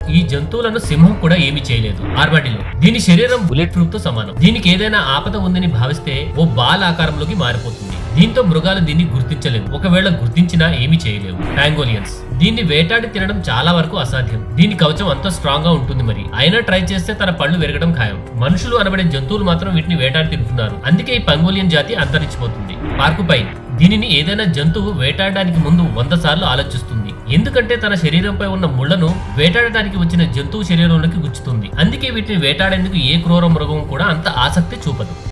ఈ జంతువులను సింహం కూడా ఏమీ చేయలేదు ఆర్మాడిలో దీని శరీరం బుల్లెట్ ప్రూఫ్ తో సమానం దీనికి ఏదైనా ఆపద ఉందని భావిస్తే ఓ బాల్ ఆకారంలోకి మారిపోతుంది దీంతో మృగాలు దీన్ని గుర్తించలేవు ఒకవేళ గుర్తించినా ఏమీ చేయలేవు టాంగోలియన్స్ దీన్ని వేటాడి తినడం చాలా వరకు అసాధ్యం దీని కవచం అంత స్ట్రాంగ్ గా ఉంటుంది మరి అయినా ట్రై చేస్తే తన పళ్ళు విరగడం ఖాయం మనుషులు అనబడే జంతువులు మాత్రం వీటిని వేటాడి తింటున్నారు అందుకే ఈ పంగోలియన్ జాతి అంతరించిపోతుంది పార్కుపైన్ దీనిని ఏదైనా జంతువు వేటాడడానికి ముందు వంద సార్లు ఆలోచిస్తుంది ఎందుకంటే తన శరీరంపై ఉన్న ముళ్లను వేటాడటానికి వచ్చిన జంతువు శరీరంలోకి గుచ్చుతుంది అందుకే వీటిని వేటాడేందుకు ఏ క్రూర మృగం కూడా అంత ఆసక్తి చూపదు